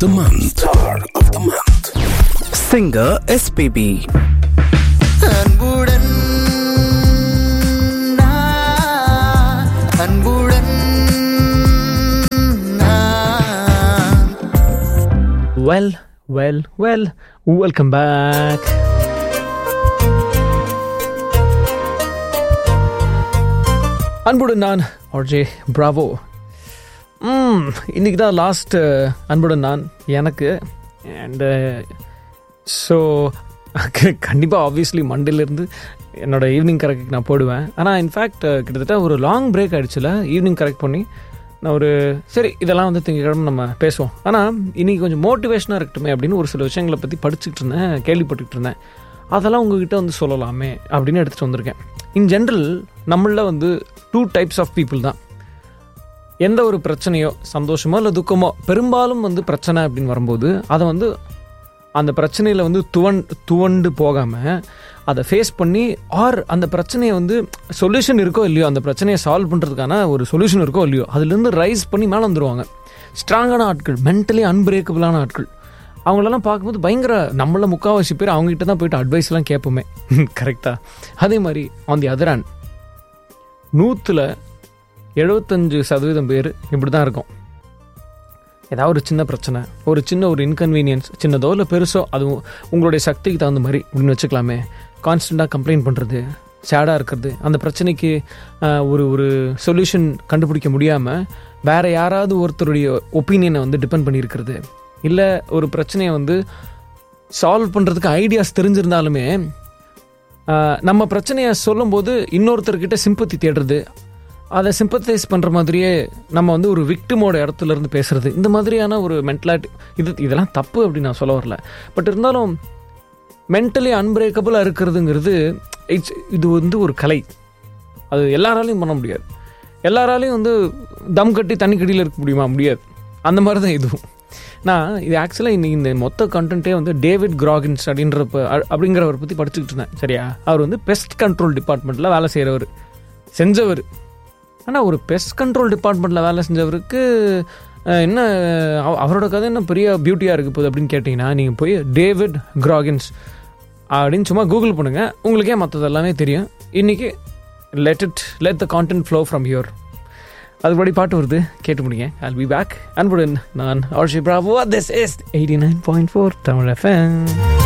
the month. Star of the month. Singer SPB. அன்புடன் நான், அன்புடன் நான். Well, well, well, welcome back. அன்புடன் நான் ஆர்ஜே பிராவோ ம் இன்னைக்கு தான் லாஸ்ட் அன்புடன் நான் எனக்கு அண்டு ஸோ கண்டிப்பாக ஆப்வியஸ்லி மண்டேலேருந்து என்னோட ஈவினிங் கரெக்ட் நான் போடுவேன் ஆனால் இன்ஃபேக்ட் கிட்டத்தட்ட ஒரு லாங் பிரேக் ஆயிடுச்சுல ஈவினிங் கரெக்ட் பண்ணி நான் ஒரு சரி இதெல்லாம் வந்து திங்கக்கிழமை நம்ம பேசுவோம் ஆனால் இன்னைக்கு கொஞ்சம் மோட்டிவேஷனாக இருக்கட்டுமே அப்படின்னு ஒரு சில விஷயங்களை பற்றி படிச்சுக்கிட்டு இருந்தேன் கேள்விப்பட்டுக்கிட்டு இருந்தேன் அதெல்லாம் உங்ககிட்ட வந்து சொல்லலாமே அப்படின்னு எடுத்துகிட்டு வந்திருக்கேன் இன் ஜென்ரல் நம்மளில் வந்து டூ டைப்ஸ் ஆஃப் பீப்புள் தான் எந்த ஒரு பிரச்சனையோ சந்தோஷமோ இல்லை துக்கமோ பெரும்பாலும் வந்து பிரச்சனை அப்படின்னு வரும்போது அதை வந்து அந்த பிரச்சனையில் வந்து துவன் துவண்டு போகாமல் அதை ஃபேஸ் பண்ணி ஆர் அந்த பிரச்சனையை வந்து சொல்யூஷன் இருக்கோ இல்லையோ அந்த பிரச்சனையை சால்வ் பண்ணுறதுக்கான ஒரு சொல்யூஷன் இருக்கோ இல்லையோ அதுலேருந்து ரைஸ் பண்ணி மேலே வந்துடுவாங்க ஸ்ட்ராங்கான ஆட்கள் மென்டலி அன்பிரேக்கபிளான ஆட்கள் அவங்களெல்லாம் பார்க்கும்போது பயங்கர நம்மள முக்கால்வாசி பேர் அவங்ககிட்ட தான் போயிட்டு அட்வைஸ்லாம் கேட்போமே கரெக்டாக அதே மாதிரி ஆன் தி அதர் ஹேண்ட் நூற்றில் எழுபத்தஞ்சு சதவீதம் பேர் இப்படி தான் இருக்கும் ஏதாவது ஒரு சின்ன பிரச்சனை ஒரு சின்ன ஒரு இன்கன்வீனியன்ஸ் சின்னதோ இல்லை பெருசோ அதுவும் உங்களுடைய சக்திக்கு தகுந்த மாதிரி அப்படின்னு வச்சுக்கலாமே கான்ஸ்டண்ட்டாக கம்ப்ளைண்ட் பண்ணுறது சேடாக இருக்கிறது அந்த பிரச்சனைக்கு ஆஹ், ஒரு ஒரு சொல்யூஷன் கண்டுபிடிக்க முடியாமல் வேற யாராவது ஒருத்தருடைய ஒப்பீனியனை வந்து டிபெண்ட் பண்ணியிருக்கிறது இல்லை ஒரு பிரச்சனையை வந்து சால்வ் பண்ணுறதுக்கு ஐடியாஸ் தெரிஞ்சிருந்தாலுமே ஆஹ், நம்ம பிரச்சனையை சொல்லும்போது இன்னொருத்தர்கிட்ட சிம்பத்தி தேடுறது அதை சிம்பத்தைஸ் பண்ணுற மாதிரியே நம்ம வந்து ஒரு விக்டிமோட இடத்துல இருந்து பேசுறது இந்த மாதிரியான ஒரு மென்டலாட்டி இது இதெல்லாம் தப்பு அப்படின்னு நான் சொல்ல வரல பட் இருந்தாலும் மென்டலி அன்பிரேக்கபிளாக இருக்கிறதுங்கிறது இட்ஸ் இது வந்து ஒரு கலை அது எல்லாராலையும் பண்ண முடியாது எல்லாராலையும் வந்து தம் கட்டி தண்ணி கடியில் இருக்க முடியுமா முடியாது அந்த மாதிரி தான் இதுவும் நான் இது ஆக்சுவலாக இன்னைக்கு இந்த மொத்த கண்டென்ட்டே வந்து டேவிட் கிராகின்ஸ் அப்படின்ற அப்படிங்கிறவரை பற்றி படிச்சுக்கிட்டு இருந்தேன் சரியா அவர் வந்து பெஸ்ட் கண்ட்ரோல் டிபார்ட்மெண்ட்டில் வேலை செய்கிறவர் செஞ்சவர் ஆனால் ஒரு பெஸ்ட் கண்ட்ரோல் டிபார்ட்மெண்ட்டில் வேலை செஞ்சவருக்கு அஹ், என்ன அவ- அவரோட கதை என்ன பெரிய பியூட்டியாக இருக்கு போகுது அப்படின்னு கேட்டிங்கன்னா நீங்கள் போய் டேவிட் கிராகின்ஸ் அப்படின்னு சும்மா கூகுள் பண்ணுங்கள் உங்களுக்கே மற்றது எல்லாமே தெரியும் இன்றைக்கி let it let the content flow from your அதுபடி பாட்டு வருது கேட்டு முடியுங்க ஐல் பி பேக் அன்புடன் நான் Arshi Bravo this is eighty nine point four Tamil FM